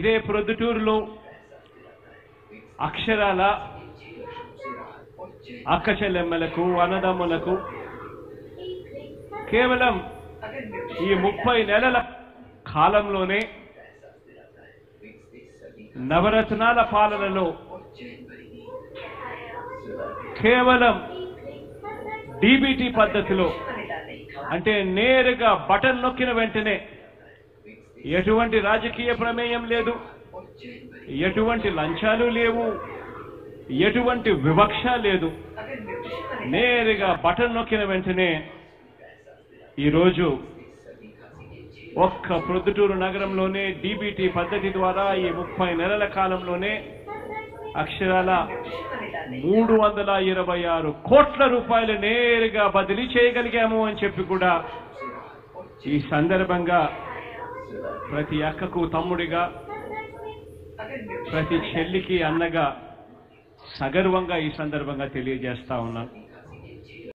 ఇదే ప్రొద్దుటూరులో అక్షరాల అక్క చెల్లెమ్మలకు అన్నదమ్ములకు కేవలం ఈ ముప్పై నెలల కాలంలోనే నవరత్నాల పాలనలో కేవలం డీబీటీ పద్ధతిలో అంటే నేరుగా బటన్ నొక్కిన వెంటనే ఎటువంటి రాజకీయ ప్రమేయం లేదు ఎటువంటి లంచాలు లేవు ఎటువంటి వివక్ష లేదు నేరుగా బటన్ నొక్కిన వెంటనే ఈరోజు ఒక్క ప్రొద్దుటూరు నగరంలోనే డీబీటీ పద్ధతి ద్వారా ఈ ముప్పై నెలల కాలంలోనే అక్షరాల మూడు వందల ఇరవై ఆరు కోట్ల రూపాయలు నేరుగా బదిలీ చేయగలిగాము అని చెప్పి కూడా ఈ సందర్భంగా ప్రతి అక్కకు తమ్ముడిగా ప్రతి చెల్లికి అన్నగా సగర్వంగా ఈ సందర్భంగా తెలియజేస్తా ఉన్నాను